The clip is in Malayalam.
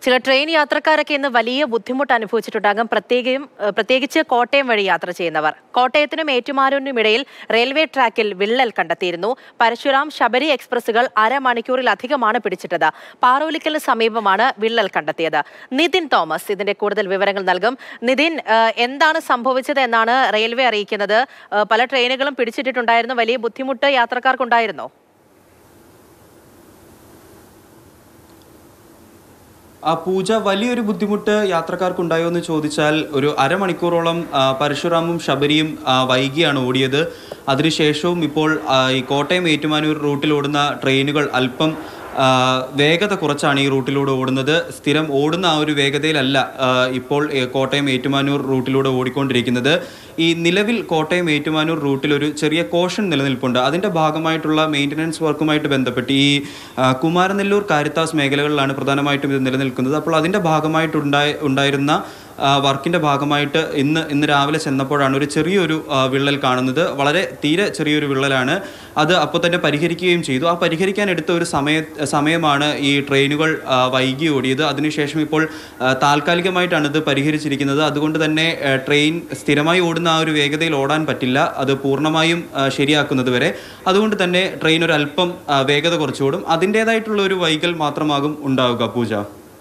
ചില ട്രെയിൻ യാത്രക്കാരൊക്കെ ഇന്ന് വലിയ ബുദ്ധിമുട്ട് അനുഭവിച്ചിട്ടുണ്ടാകും പ്രത്യേകം ഏഹ് പ്രത്യേകിച്ച് കോട്ടയം വഴി യാത്ര ചെയ്യുന്നവർ കോട്ടയത്തിനും ഏറ്റുമാനൂരിനും ഇടയിൽ റെയിൽവേ ട്രാക്കിൽ വിള്ളൽ കണ്ടെത്തിയിരുന്നു പരശുരാം ശബരി എക്സ്പ്രസുകൾ അരമണിക്കൂറിലധികമാണ് പിടിച്ചിട്ടത് പാറോലിക്കലിന് സമീപമാണ് വിള്ളൽ കണ്ടെത്തിയത് നിതിൻ തോമസ് ഇതിന്റെ കൂടുതൽ വിവരങ്ങൾ നൽകും നിതിൻ ഏഹ് എന്താണ് സംഭവിച്ചത് എന്നാണ് റെയിൽവേ അറിയിക്കുന്നത് ഏഹ് പല ട്രെയിനുകളും പിടിച്ചിട്ടിട്ടുണ്ടായിരുന്നു വലിയ ബുദ്ധിമുട്ട് യാത്രക്കാർക്കുണ്ടായിരുന്നോ ആ പൂജ വലിയൊരു ബുദ്ധിമുട്ട് യാത്രക്കാർക്കുണ്ടായോ എന്ന് ചോദിച്ചാൽ ഒരു അരമണിക്കൂറോളം ആ, പരശുറാമും ശബരിയും ആ, വൈകിയാണ് ഓടിയത് അതിനുശേഷവും ഇപ്പോൾ ആ, ഈ കോട്ടയം ഏറ്റുമാനൂർ റൂട്ടിൽ ഓടുന്ന ട്രെയിനുകൾ അല്പം ആ, വേഗത കുറച്ചാണ് ഈ റൂട്ടിലൂടെ ഓടുന്നത് സ്ഥിരം ഓടുന്ന ആ ഒരു വേഗതയിലല്ല ആ, ഇപ്പോൾ ഏ, കോട്ടയം ഏറ്റുമാനൂർ റൂട്ടിലൂടെ ഓടിക്കൊണ്ടിരിക്കുന്നത് ഈ നിലവിൽ കോട്ടയം ഏറ്റുമാനൂർ റൂട്ടിൽ ഒരു ചെറിയ കോഷൻ നിലനിൽപ്പുണ്ട് അതിൻ്റെ ഭാഗമായിട്ടുള്ള മെയിൻ്റനൻസ് വർക്കുമായിട്ട് ബന്ധപ്പെട്ട് ഈ ആ, കുമാരനെല്ലൂർ കാരിത്താസ് മേഖലകളിലാണ് പ്രധാനമായിട്ടും ഇത് നിലനിൽക്കുന്നത് അപ്പോൾ അതിൻ്റെ ഭാഗമായിട്ടുണ്ടായ ഉണ്ടായിരുന്ന ആ, വർക്കിൻ്റെ ഭാഗമായിട്ട് ഇന്ന് ഇന്ന് രാവിലെ ചെന്നപ്പോഴാണ് ഒരു ചെറിയൊരു ആ, വിള്ളൽ കാണുന്നത് വളരെ തീരെ ചെറിയൊരു വിള്ളലാണ് അത് അപ്പോൾ തന്നെ പരിഹരിക്കുകയും ചെയ്തു ആ പരിഹരിക്കാൻ എടുത്ത ഒരു സമയ സമയമാണ് ഈ ട്രെയിനുകൾ ആ, വൈകി ഓടിയത് അതിനുശേഷം ഇപ്പോൾ ആ, താൽക്കാലികമായിട്ടാണ് ഇത് പരിഹരിച്ചിരിക്കുന്നത് അതുകൊണ്ട് തന്നെ ആ, ട്രെയിൻ സ്ഥിരമായി ഓടുന്ന ആ ഒരു വേഗതയിൽ ഓടാൻ പറ്റില്ല അത് പൂർണ്ണമായും ആ, ശരിയാക്കുന്നത് വരെ അതുകൊണ്ട് തന്നെ ട്രെയിൻ ഒരു അല്പം ആ, വേഗത കുറച്ചോടും അതിൻ്റേതായിട്ടുള്ള ഒരു വൈകൽ മാത്രമാകും ഉണ്ടാവുക പൂജ